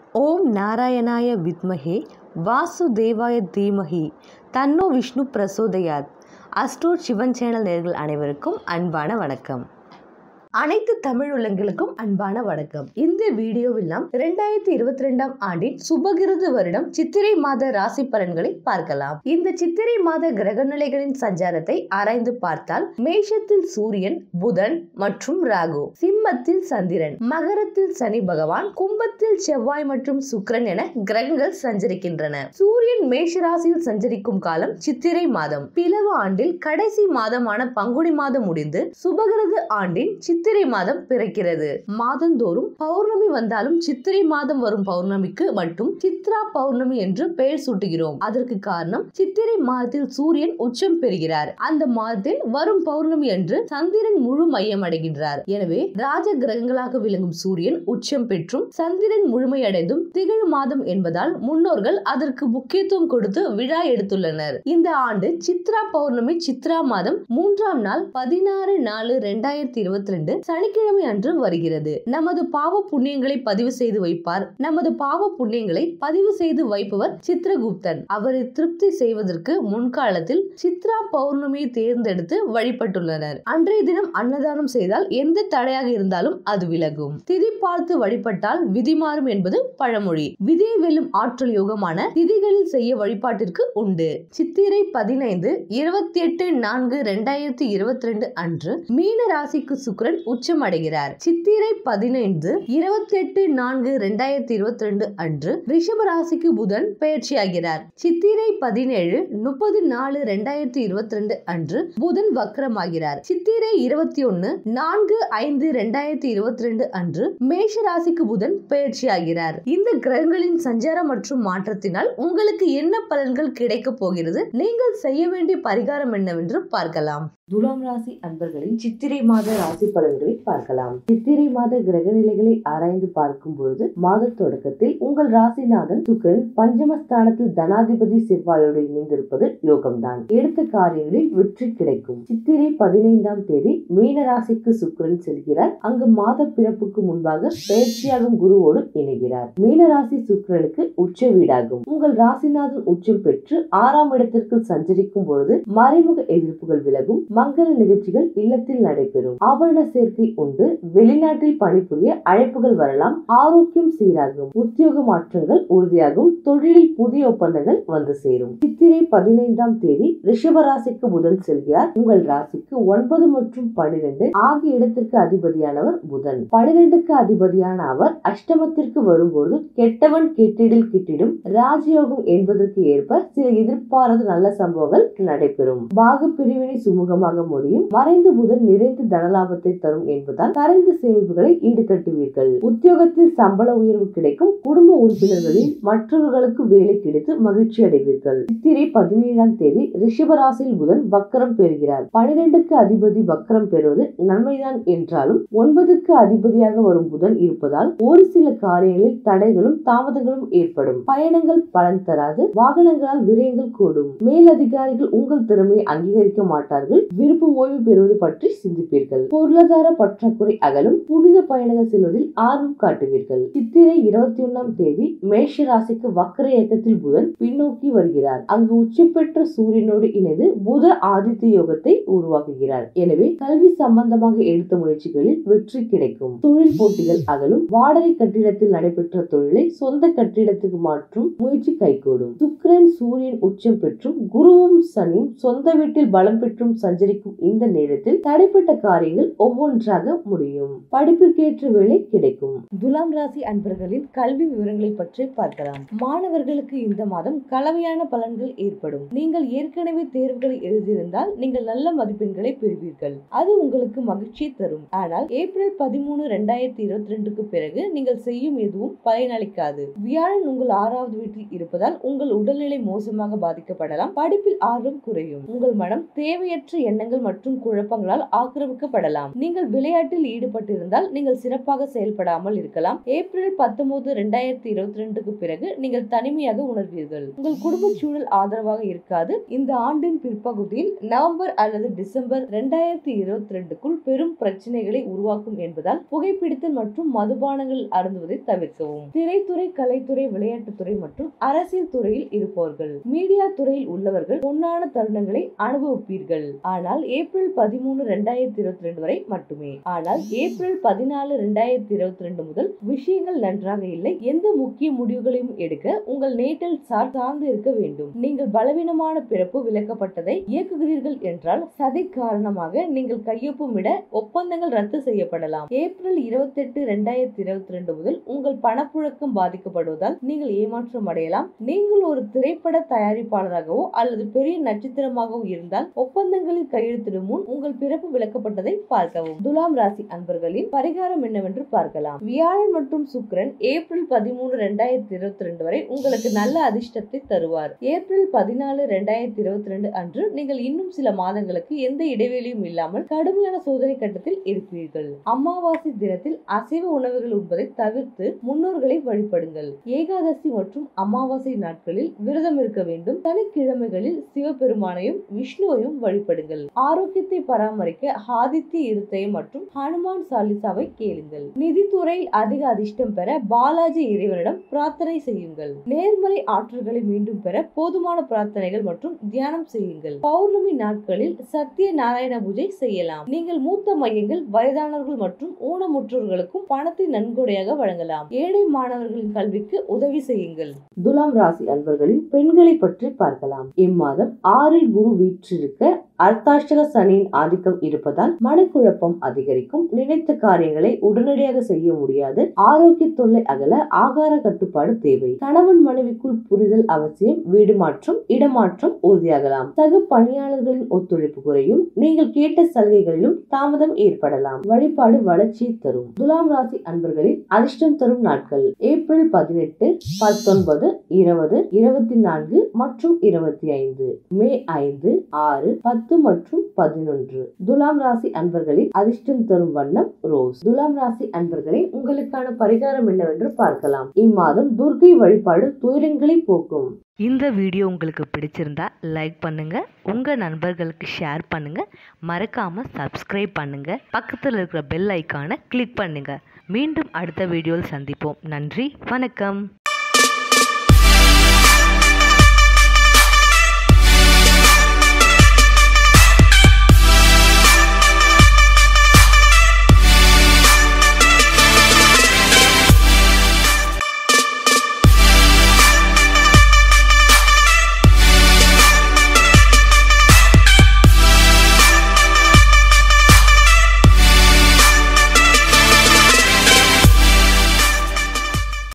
ஓம் நாராயணாய வித்மஹே வாசுதேவாய தீமஹி தன்னோ விஷ்ணு பிரசோதயாத் அஸ்ட்ரோட் சிவன் சேனல் நேர்கள் அனைவருக்கும் அன்பான வணக்கம் அனைத்து தமிழ் உள்ளங்களுக்கும் அன்பான வணக்கம் இந்த வீடியோவில் நாம் இரண்டாயிரத்தி இருபத்தி ரெண்டாம் ஆண்டின் சுபகிருது வருடம் சித்திரை மாத ராசி பலன்களை பார்க்கலாம் இந்த சித்திரை மாத கிரக நிலைகளின் சஞ்சாரத்தை ஆராய்ந்து பார்த்தால் மேஷத்தில் சூரியன் புதன் மற்றும் ராகு சிம்மத்தில் சந்திரன் மகரத்தில் சனி பகவான் கும்பத்தில் செவ்வாய் மற்றும் சுக்கிரன் என கிரகங்கள் சஞ்சரிக்கின்றன சூரியன் மேஷ ராசியில் சஞ்சரிக்கும் காலம் சித்திரை மாதம் பிளவு ஆண்டில் கடைசி மாதமான பங்குனி மாதம் முடிந்து சுபகிருது ஆண்டின் சித்திரை மாதம் பிறக்கிறது மாதந்தோறும் பௌர்ணமி வந்தாலும் சித்திரை மாதம் வரும் பௌர்ணமிக்கு மட்டும் சித்ரா பௌர்ணமி என்று பெயர் சூட்டுகிறோம் அதற்கு காரணம் சித்திரை மாதத்தில் சூரியன் உச்சம் பெறுகிறார் அந்த மாதத்தில் வரும் பௌர்ணமி அன்று சந்திரன் முழு மையம் அடைகின்றார் எனவே ராஜ கிரகங்களாக விளங்கும் சூரியன் உச்சம் பெற்றும் சந்திரன் முழுமையடைந்தும் திகழ் மாதம் என்பதால் முன்னோர்கள் அதற்கு முக்கியத்துவம் கொடுத்து விழா எடுத்துள்ளனர் இந்த ஆண்டு சித்ரா பௌர்ணமி சித்ரா மாதம் மூன்றாம் நாள் பதினாறு நாலு ரெண்டாயிரத்தி இருபத்தி ரெண்டு சனிக்கிழமை அன்று வருகிறது நமது பாவ புண்ணியங்களை பதிவு செய்து வைப்பார் நமது பாவ புண்ணியங்களை பதிவு செய்து வைப்பவர் சித்திரகுப்தன் அவரை திருப்தி செய்வதற்கு முன்காலத்தில் சித்ரா பௌர்ணமியை தேர்ந்தெடுத்து வழிபட்டுள்ளனர் அன்றைய தினம் அன்னதானம் செய்தால் எந்த தடையாக இருந்தாலும் அது விலகும் திதி பார்த்து வழிபட்டால் விதி மாறும் என்பது பழமொழி விதியை வெல்லும் ஆற்றல் யோகமான திதிகளில் செய்ய வழிபாட்டிற்கு உண்டு சித்திரை பதினைந்து இருபத்தி எட்டு நான்கு ரெண்டாயிரத்தி இருபத்தி ரெண்டு அன்று மீன ராசிக்கு சுக்கிரன் உச்சம் அடைகிறார் சித்திரை பதினைந்து இருபத்தி எட்டு நான்கு ரெண்டாயிரத்தி இருபத்தி ரெண்டு அன்று ரிஷப ராசிக்கு புதன் பயிற்சியாகிறார் சித்திரை பதினேழு முப்பது நாலு ரெண்டாயிரத்தி இருபத்தி ரெண்டு அன்று புதன் வக்ரமாகிறார் சித்திரை இருபத்தி ஒன்னு நான்கு ஐந்து ரெண்டாயிரத்தி இருபத்தி ரெண்டு அன்று மேஷ ராசிக்கு புதன் பயிற்சியாகிறார் இந்த கிரகங்களின் சஞ்சாரம் மற்றும் மாற்றத்தினால் உங்களுக்கு என்ன பலன்கள் கிடைக்க போகிறது நீங்கள் செய்ய வேண்டிய பரிகாரம் என்னவென்று பார்க்கலாம் துலாம் ராசி அன்பர்களின் சித்திரை மாத ராசி பலன்களை பார்க்கலாம் சித்திரை மாத கிரக நிலைகளை ஆராய்ந்து பார்க்கும் பொழுது மாத தொடக்கத்தில் உங்கள் ராசிநாதன் சுக்கரன் பஞ்சமஸ்தானத்தில் தனாதிபதி செவ்வாயோடு இணைந்திருப்பது யோகம்தான் எடுத்த காரியங்களில் வெற்றி கிடைக்கும் சித்திரை பதினைந்தாம் தேதி மீன ராசிக்கு சுக்கரன் செல்கிறார் அங்கு மாத பிறப்புக்கு முன்பாக பயிற்சியாகும் குருவோடு இணைகிறார் மீன ராசி சுக்கரனுக்கு உச்ச வீடாகும் உங்கள் ராசிநாதன் உச்சம் பெற்று ஆறாம் இடத்திற்கு சஞ்சரிக்கும் பொழுது மறைமுக எதிர்ப்புகள் விலகும் மங்கள நிகழ்ச்சிகள் இல்லத்தில் நடைபெறும் ஆபரண சேர்க்கை உண்டு வெளிநாட்டில் பணிபுரிய அழைப்புகள் வரலாம் ஆரோக்கியம் சீராகும் உத்தியோக மாற்றங்கள் உறுதியாகும் தொழிலில் புதிய ஒப்பந்தங்கள் வந்து சேரும் சித்திரை பதினைந்தாம் தேதி ரிஷப ராசிக்கு புதன் செல்கிறார் உங்கள் ராசிக்கு ஒன்பது மற்றும் பனிரெண்டு ஆகிய இடத்திற்கு அதிபதியானவர் புதன் பனிரெண்டுக்கு அதிபதியான அவர் அஷ்டமத்திற்கு வரும்போது கெட்டவன் கெட்டிடில் கிட்டிடும் ராஜயோகம் என்பதற்கு ஏற்ப சில எதிர்பாராத நல்ல சம்பவங்கள் நடைபெறும் பாக பிரிவினை சுமூகமாக முடியும் மறைந்து புதன் நிறைந்து தனலாபத்தை தரும் என்பதால் கரைந்த சேமிப்புகளை ஈடுகட்டுவீர்கள் உத்தியோகத்தில் சம்பள உயர்வு கிடைக்கும் குடும்ப உறுப்பினர்களில் மற்றவர்களுக்கு வேலை கிடைத்து மகிழ்ச்சி அடைவீர்கள் சித்திரை பதினேழாம் தேதி ரிஷபராசியில் புதன் வக்கரம் பெறுகிறார் பனிரெண்டுக்கு அதிபதி வக்கரம் பெறுவது நன்மைதான் என்றாலும் ஒன்பதுக்கு அதிபதியாக வரும் புதன் இருப்பதால் ஒரு சில காரியங்களில் தடைகளும் தாமதங்களும் ஏற்படும் பயணங்கள் பலன் தராது வாகனங்களால் விரயங்கள் கூடும் மேலதிகாரிகள் உங்கள் திறமையை அங்கீகரிக்க மாட்டார்கள் விருப்ப ஓய்வு பெறுவது பற்றி சிந்திப்பீர்கள் பொருளாதார பற்றாக்குறை அகலும் புனித பயணங்கள் செல்வதில் ஆர்வம் காட்டுவீர்கள் சித்திரை இருபத்தி ஒன்னாம் தேதி மேஷ ராசிக்கு வக்கர இயக்கத்தில் புதன் பின்னோக்கி வருகிறார் அங்கு உச்சி பெற்ற சூரியனோடு இணைந்து புத ஆதித்ய யோகத்தை உருவாக்குகிறார் எனவே கல்வி சம்பந்தமாக எடுத்த முயற்சிகளில் வெற்றி கிடைக்கும் தொழில் போட்டிகள் அகலும் வாடகை கட்டிடத்தில் நடைபெற்ற தொழிலை சொந்த கட்டிடத்துக்கு மாற்றும் முயற்சி கைகூடும் சுக்கிரன் சூரியன் உச்சம் பெற்றும் குருவும் சனியும் சொந்த வீட்டில் பலம் பெற்றும் சஞ்சரிக்கும் இந்த நேரத்தில் தடைப்பட்ட காரியங்கள் ஒவ்வொன்றாக முடியும் படிப்புக்கேற்ற வேலை கிடைக்கும் துலாம் ராசி அன்பர்களின் கல்வி விவரங்களை பற்றி பார்க்கலாம் மாணவர்களுக்கு இந்த மாதம் கலவையான பலன்கள் ஏற்படும் நீங்கள் ஏற்கனவே தேர்வுகளை எழுதியிருந்தால் நீங்கள் நல்ல மதிப்பெண்களை பெறுவீர்கள் அது உங்களுக்கு மகிழ்ச்சியை தரும் ஆனால் ஏப்ரல் பதிமூணு ரெண்டாயிரத்தி இருபத்தி ரெண்டுக்கு பிறகு நீங்கள் செய்யும் எதுவும் பயனளிக்காது வியாழன் உங்கள் ஆறாவது வீட்டில் இருப்பதால் உங்கள் உடல்நிலை மோசமாக பாதிக்கப்படலாம் படிப்பில் ஆர்வம் குறையும் உங்கள் மனம் தேவையற்ற எண்ணங்கள் மற்றும் குழப்பங்களால் ஆக்கிரமிக்கப்படலாம் நீங்கள் நீங்கள் விளையாட்டில் ஈடுபட்டிருந்தால் நீங்கள் சிறப்பாக செயல்படாமல் இருக்கலாம் ஏப்ரல் பத்தொன்பது ரெண்டாயிரத்தி இருபத்தி ரெண்டுக்கு பிறகு நீங்கள் தனிமையாக உணர்வீர்கள் உங்கள் குடும்ப சூழல் ஆதரவாக இருக்காது இந்த ஆண்டின் பிற்பகுதியில் நவம்பர் அல்லது டிசம்பர் ரெண்டாயிரத்தி இருபத்தி ரெண்டுக்குள் பெரும் பிரச்சனைகளை உருவாக்கும் என்பதால் புகைப்பிடித்தல் மற்றும் மதுபானங்கள் அருந்துவதை தவிர்க்கவும் திரைத்துறை கலைத்துறை விளையாட்டுத்துறை மற்றும் அரசியல் துறையில் இருப்பவர்கள் மீடியா துறையில் உள்ளவர்கள் பொன்னான தருணங்களை அனுபவிப்பீர்கள் ஆனால் ஏப்ரல் பதிமூணு ரெண்டாயிரத்தி இருபத்தி ரெண்டு வரை மட்டுமே ஆனால் ஏப்ரல் பதினாலு ரெண்டாயிரத்தி இருபத்தி ரெண்டு முதல் விஷயங்கள் நன்றாக இல்லை எந்த முக்கிய முடிவுகளையும் எடுக்க உங்கள் நேட்டல் சார் சார்ந்து இருக்க வேண்டும் நீங்கள் பலவீனமான பிறப்பு விலக்கப்பட்டதை இயக்குகிறீர்கள் என்றால் சதை காரணமாக நீங்கள் கையொப்பமிட ஒப்பந்தங்கள் ரத்து செய்யப்படலாம் ஏப்ரல் இருபத்தி எட்டு ரெண்டாயிரத்தி இருபத்தி ரெண்டு முதல் உங்கள் பணப்புழக்கம் பாதிக்கப்படுவதால் நீங்கள் ஏமாற்றம் அடையலாம் நீங்கள் ஒரு திரைப்பட தயாரிப்பாளராகவோ அல்லது பெரிய நட்சத்திரமாகவோ இருந்தால் ஒப்பந்தங்களில் கையெழுத்திடும் முன் உங்கள் பிறப்பு விளக்கப்பட்டதை பார்க்கவும் துலாம் ராசி அன்பர்களின் பரிகாரம் என்னவென்று பார்க்கலாம் வியாழன் மற்றும் சுக்கிரன் ஏப்ரல் பதிமூணு ரெண்டாயிரத்தி இருபத்தி ரெண்டு வரை உங்களுக்கு நல்ல அதிர்ஷ்டத்தை தருவார் ஏப்ரல் பதினாலு ரெண்டாயிரத்தி இருபத்தி ரெண்டு அன்று நீங்கள் இன்னும் சில மாதங்களுக்கு எந்த இடைவெளியும் இல்லாமல் கடுமையான சோதனை கட்டத்தில் இருப்பீர்கள் அமாவாசை தினத்தில் அசைவ உணவுகள் உண்பதை தவிர்த்து முன்னோர்களை வழிபடுங்கள் ஏகாதசி மற்றும் அமாவாசை நாட்களில் விரதம் இருக்க வேண்டும் சனிக்கிழமைகளில் சிவபெருமானையும் விஷ்ணுவையும் வழிபடுங்கள் ஆரோக்கியத்தை பராமரிக்க ஆதித்ய இருதயம் மற்றும் ஹனுமான் சாலிசாவை கேளுங்கள் நிதித்துறையில் அதிக அதிர்ஷ்டம் பெற பாலாஜி இறைவனிடம் பிரார்த்தனை செய்யுங்கள் நேர்மறை ஆற்றல்களை மீண்டும் பெற போதுமான பிரார்த்தனைகள் மற்றும் தியானம் செய்யுங்கள் பௌர்ணமி நாட்களில் சத்திய நாராயண பூஜை செய்யலாம் நீங்கள் மூத்த மையங்கள் வயதானவர்கள் மற்றும் ஊனமுற்றோர்களுக்கும் பணத்தை நன்கொடையாக வழங்கலாம் ஏழை மாணவர்களின் கல்விக்கு உதவி செய்யுங்கள் துலாம் ராசி அன்பர்களின் பெண்களை பற்றி பார்க்கலாம் இம்மாதம் ஆறில் குரு வீற்றிருக்க அர்த்தாஷ்டக சனியின் ஆதிக்கம் இருப்பதால் மனக்குழப்பம் அதிகரிக்கும் நினைத்த காரியங்களை உடனடியாக செய்ய முடியாது ஆரோக்கிய தொல்லை அகல ஆகார கட்டுப்பாடு தேவை கணவன் மனைவிக்குள் புரிதல் அவசியம் வீடு மாற்றம் இடமாற்றம் உறுதியாகலாம் சக பணியாளர்களின் ஒத்துழைப்பு குறையும் நீங்கள் கேட்ட சலுகைகளிலும் தாமதம் ஏற்படலாம் வழிபாடு வளர்ச்சியை தரும் துலாம் ராசி அன்பர்களின் அதிர்ஷ்டம் தரும் நாட்கள் ஏப்ரல் பதினெட்டு பத்தொன்பது இருபது இருபத்தி நான்கு மற்றும் இருபத்தி ஐந்து மே ஐந்து ஆறு பத்து மற்றும் பதினொன்று துலாம் ராசி அன்பர்களின் அதிர்ஷ்டம் தரும் வண்ணம் ரோஸ் துலாம் ராசி அன்பர்களை உங்களுக்கான பரிகாரம் என்னவென்று பார்க்கலாம் இம்மாதம் துர்கை வழிபாடு துயரங்களை போக்கும் இந்த வீடியோ உங்களுக்கு பிடிச்சிருந்தா லைக் பண்ணுங்க உங்க நண்பர்களுக்கு ஷேர் பண்ணுங்க மறக்காம சப்ஸ்கிரைப் பண்ணுங்க பக்கத்தில் இருக்கிற பெல் ஐக்கானை கிளிக் பண்ணுங்க மீண்டும் அடுத்த வீடியோவில் சந்திப்போம் நன்றி வணக்கம்